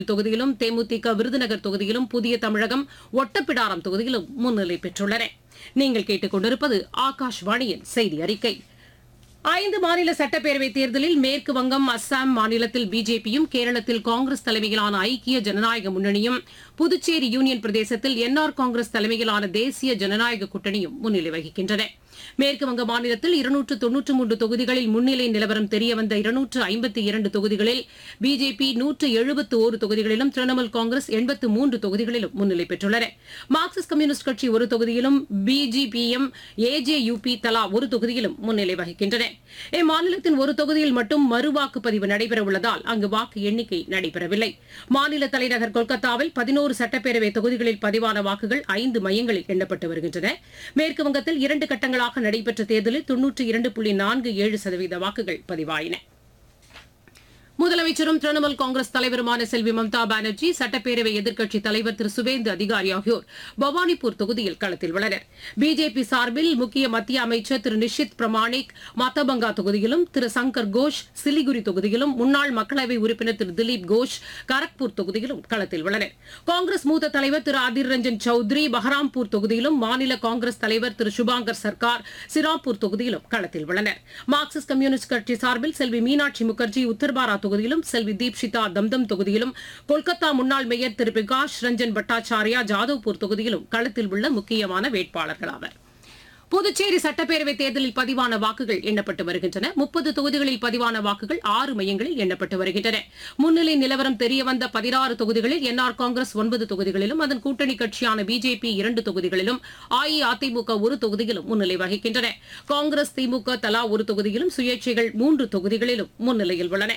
தொகுதியிலும் தேமுதிக விருதுநகர் தொகுதியிலும் புதிய தமிழகம் ஒட்டப்பிடாரம் தொகுதியிலும் முன்னிலை பெற்றுள்ளன நீங்கள் கேட்டுக்கொண்டிருப்பது ஆகாஷ்வாணியின் செய்தி அறிக்கை ஐந்து மாநில சட்டப்பேரவைத் தேர்தலில் மேற்கு வங்கம் அஸ்ஸாம் மாநிலத்தில் பிஜேபியும் கேரளத்தில் காங்கிரஸ் தலைமையிலான ஐக்கிய ஜனநாயக முன்னணியும் புதுச்சேரி யூனியன் பிரதேசத்தில் என்ஆர் காங்கிரஸ் தலைமையிலான தேசிய ஜனநாயக கூட்டணியும் முன்னிலை வகிக்கின்றன மேற்கு வங்க மாநிலத்தில் இருநூற்று தொன்னூற்று மூன்று தொகுதிகளில் முன்னிலை நிலவரம் தெரியவந்த இருநூற்று ஐம்பத்தி இரண்டு தொகுதிகளில் பிஜேபி நூற்று எழுபத்து ஒரு தொகுதிகளிலும் திரிணாமுல் காங்கிரஸ் எண்பத்து மூன்று தொகுதிகளிலும் முன்னிலை பெற்றுள்ளன மார்க்சிஸ்ட் கம்யூனிஸ்ட் கட்சி ஒரு தொகுதியிலும் பிஜிபிஎம் ஏஜேயுபி தலா ஒரு தொகுதியிலும் முன்னிலை வகிக்கின்றன இம்மாநிலத்தின் ஒரு தொகுதியில் மட்டும் மறுவாக்குப்பதிவு நடைபெறவுள்ளதால் அங்கு வாக்கு எண்ணிக்கை நடைபெறவில்லை மாநில தலைநகர் கொல்கத்தாவில் பதினோரு சட்டப்பேரவை தொகுதிகளில் பதிவான வாக்குகள் ஐந்து மையங்களில் எண்ணப்பட்டு வருகின்றன மேற்கு வங்கத்தில் இரண்டு கட்டங்களாக நடைபெற்ற தேர்தலில் தொன்னூற்றி இரண்டு புள்ளி நான்கு ஏழு சதவீத வாக்குகள் பதிவாயின முதலமைச்சரும் திரிணாமுல் காங்கிரஸ் தலைவருமான செல்வி மம்தா பானர்ஜி சட்டப்பேரவை எதிர்க்கட்சித் தலைவர் திரு சுவேந்து அதிகாரி ஆகியோர் பவானிபூர் தொகுதியில் களத்தில் உள்ளனர் பிஜேபி சார்பில் முக்கிய மத்திய அமைச்சர் திரு நிஷித் பிரமாணிக் மத்தபங்கா தொகுதியிலும் திரு சங்கர் கோஷ் சிலிகுரி தொகுதியிலும் முன்னாள் மக்களவை உறுப்பினர் திரு திலீப் கோஷ் கரக்பூர் தொகுதியிலும் களத்தில் உள்ளனர் காங்கிரஸ் மூத்த தலைவர் திரு அதிர் ரஞ்சன் சௌத்ரி பஹராம்பூர் தொகுதியிலும் மாநில காங்கிரஸ் தலைவர் திரு சுபாங்கர் சர்க்கார் சிராப்பூர் தொகுதியிலும் களத்தில் உள்ளனர் மார்க்சிஸ்ட் கம்யூனிஸ்ட் கட்சி சார்பில் செல்வி மீனாட்சி முகர்ஜி உத்தர்பாரா தொகுதியிலும் செல்வி தீப்ஷிதா தம்தம் தொகுதியிலும் கொல்கத்தா முன்னாள் மேயர் திரு பிரகாஷ் ரஞ்சன் பட்டாச்சாரியா ஜாதவ்பூர் தொகுதியிலும் களத்தில் உள்ள முக்கியமான வேட்பாளர்கள் ஆவர் புதுச்சேரி சட்டப்பேரவை தேர்தலில் பதிவான வாக்குகள் எண்ணப்பட்டு வருகின்றன முப்பது தொகுதிகளில் பதிவான வாக்குகள் ஆறு மையங்களில் எண்ணப்பட்டு வருகின்றன முன்னிலை நிலவரம் தெரியவந்த பதினாறு தொகுதிகளில் என்ஆர் காங்கிரஸ் ஒன்பது தொகுதிகளிலும் அதன் கூட்டணி கட்சியான பிஜேபி இரண்டு தொகுதிகளிலும் அஇஅதிமுக ஒரு தொகுதியிலும் முன்னிலை வகிக்கின்றன காங்கிரஸ் திமுக தலா ஒரு தொகுதியிலும் சுயேட்சைகள் மூன்று தொகுதிகளிலும் முன்னிலையில் உள்ளன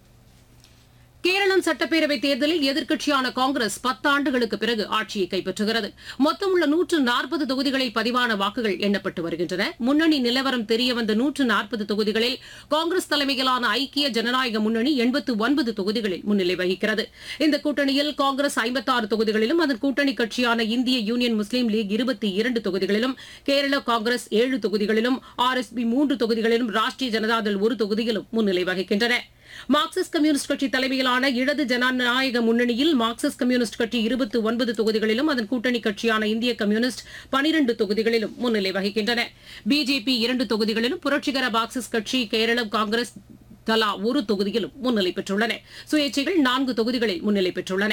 கேரளம் சட்டப்பேரவைத் தேர்தலில் எதிர்க்கட்சியான காங்கிரஸ் பத்தாண்டுகளுக்கு பிறகு ஆட்சியை கைப்பற்றுகிறது மொத்தம் உள்ள நூற்று நாற்பது தொகுதிகளில் பதிவான வாக்குகள் எண்ணப்பட்டு வருகின்றன முன்னணி நிலவரம் தெரியவந்த நூற்று நாற்பது தொகுதிகளில் காங்கிரஸ் தலைமையிலான ஐக்கிய ஜனநாயக முன்னணி எண்பத்து ஒன்பது தொகுதிகளில் முன்னிலை வகிக்கிறது இந்த கூட்டணியில் காங்கிரஸ் ஐம்பத்தாறு தொகுதிகளிலும் அதன் கூட்டணி கட்சியான இந்திய யூனியன் முஸ்லீம் லீக் இருபத்தி இரண்டு தொகுதிகளிலும் கேரள காங்கிரஸ் ஏழு தொகுதிகளிலும் ஆர்எஸ்பி மூன்று தொகுதிகளிலும் ராஷ்டிரிய ஜனதாதள் ஒரு தொகுதியிலும் முன்னிலை வகிக்கின்றன மார்க்சிஸ்ட் கம்யூனிஸ்ட் கட்சி தலைமையிலான இடது ஜனநாயக முன்னணியில் மார்க்சிஸ்ட் கம்யூனிஸ்ட் கட்சி இருபத்தி ஒன்பது தொகுதிகளிலும் அதன் கூட்டணி கட்சியான இந்திய கம்யூனிஸ்ட் பனிரண்டு தொகுதிகளிலும் முன்னிலை வகிக்கின்றன பிஜேபி இரண்டு தொகுதிகளிலும் புரட்சிகர மார்க்சிஸ்ட் கட்சி கேரளம் காங்கிரஸ் தலா ஒரு தொகுதியிலும் முன்னிலை பெற்றுள்ளன சுயேட்சைகள் நான்கு தொகுதிகளில் முன்னிலை பெற்றுள்ளன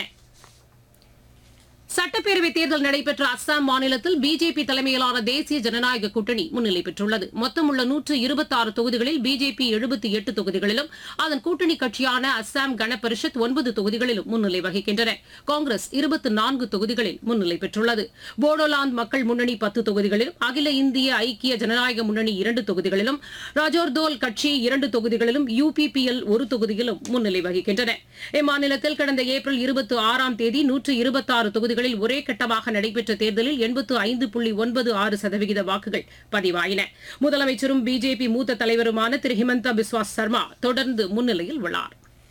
சட்டப்பேரவை தேர்தல் நடைபெற்ற அஸ்ஸாம் மாநிலத்தில் பிஜேபி தலைமையிலான தேசிய ஜனநாயக கூட்டணி முன்னிலை பெற்றுள்ளது மொத்தமுள்ள நூற்று இருபத்தாறு தொகுதிகளில் பிஜேபி எழுபத்தி எட்டு தொகுதிகளிலும் அதன் கூட்டணி கட்சியான அஸ்ஸாம் கண பரிஷத் ஒன்பது தொகுதிகளிலும் முன்னிலை வகிக்கின்றன காங்கிரஸ் இருபத்தி நான்கு தொகுதிகளில் முன்னிலை பெற்றுள்ளது போடோலாந்து மக்கள் முன்னணி பத்து தொகுதிகளிலும் அகில இந்திய ஐக்கிய ஜனநாயக முன்னணி இரண்டு தொகுதிகளிலும் ராஜோர்தோல் கட்சி இரண்டு தொகுதிகளிலும் யுபிபிஎல் ஒரு தொகுதியிலும் முன்னிலை வகிக்கின்றன இம்மாநிலத்தில் கடந்த ஏப்ரல் இருபத்தி ஆறாம் தேதி நூற்று இருபத்தாறு தொகுதிகளில் ஒரே கட்டமாக நடைபெற்ற தேர்தலில் எண்பத்து ஐந்து புள்ளி ஒன்பது ஆறு சதவிகித வாக்குகள் பதிவாயின முதலமைச்சரும் பிஜேபி மூத்த தலைவருமான திரு ஹிமந்தா பிஸ்வாஸ் சர்மா தொடர்ந்து முன்னிலையில் உள்ளார்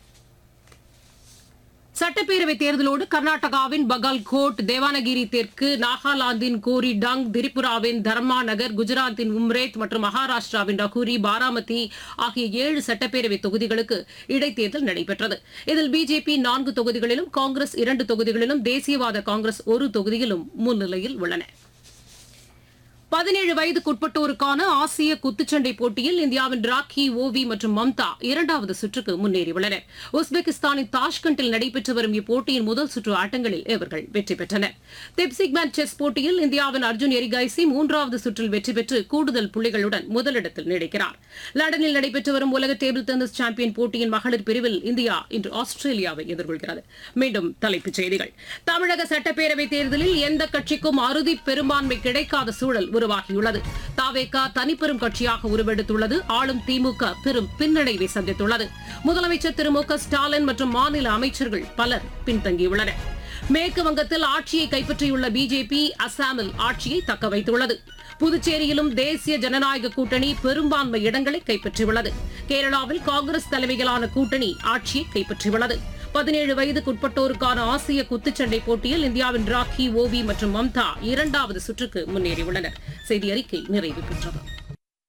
சட்டப்பேரவைத் தேர்தலோடு கர்நாடகாவின் பகல்கோட் தேவானகிரி தெற்கு நாகாலாந்தின் கோரி டங் திரிபுராவின் தர்மா நகர் குஜராத்தின் உம்ரேத் மற்றும் மகாராஷ்டிராவின் ரகுரி பாராமதி ஆகிய ஏழு சட்டப்பேரவை தொகுதிகளுக்கு இடைத்தேர்தல் நடைபெற்றது இதில் பிஜேபி நான்கு தொகுதிகளிலும் காங்கிரஸ் இரண்டு தொகுதிகளிலும் தேசியவாத காங்கிரஸ் ஒரு தொகுதியிலும் முன்னிலையில் உள்ளன பதினேழு வயதுக்குட்பட்டோருக்கான ஆசிய குத்துச்சண்டை போட்டியில் இந்தியாவின் ராக்கி ஓவி மற்றும் மம்தா இரண்டாவது சுற்றுக்கு முன்னேறியுள்ளனர் உஸ்பெகிஸ்தானின் தாஷ்கண்டில் நடைபெற்று வரும் இப்போட்டியின் முதல் சுற்று ஆட்டங்களில் இவர்கள் வெற்றி பெற்றனர் தெப்சிக்மேன் செஸ் போட்டியில் இந்தியாவின் அர்ஜுன் எரிகாய்சி மூன்றாவது சுற்றில் வெற்றி பெற்று கூடுதல் புள்ளிகளுடன் முதலிடத்தில் நீடிக்கிறார் லண்டனில் நடைபெற்று வரும் உலக டேபிள் டென்னிஸ் சாம்பியன் போட்டியின் மகளிர் பிரிவில் இந்தியா இன்று ஆஸ்திரேலியாவை எதிர்கொள்கிறது மீண்டும் தலைப்புச் செய்திகள் தமிழக சட்டப்பேரவைத் தேர்தலில் எந்த கட்சிக்கும் அறுதி பெரும்பான்மை கிடைக்காத சூழல் உருவாகியுள்ளது தாவேகா தனிப்பெரும் கட்சியாக உருவெடுத்துள்ளது ஆளும் திமுக பெரும் பின்னடைவை சந்தித்துள்ளது முதலமைச்சர் திரு மு க ஸ்டாலின் மற்றும் மாநில அமைச்சர்கள் பலர் பின்தங்கியுள்ளனர் மேற்கு வங்கத்தில் ஆட்சியை கைப்பற்றியுள்ள பிஜேபி அசாமில் ஆட்சியை தக்க வைத்துள்ளது புதுச்சேரியிலும் தேசிய ஜனநாயக கூட்டணி பெரும்பான்மை இடங்களை கைப்பற்றியுள்ளது கேரளாவில் காங்கிரஸ் தலைமையிலான கூட்டணி ஆட்சியை கைப்பற்றியுள்ளது பதினேழு வயதுக்குட்பட்டோருக்கான ஆசிய குத்துச்சண்டை போட்டியில் இந்தியாவின் ராக்கி ஓவி மற்றும் மம்தா இரண்டாவது சுற்றுக்கு முன்னேறியுள்ளனர் செய்தி அறிக்கை நிறைவு பெற்றது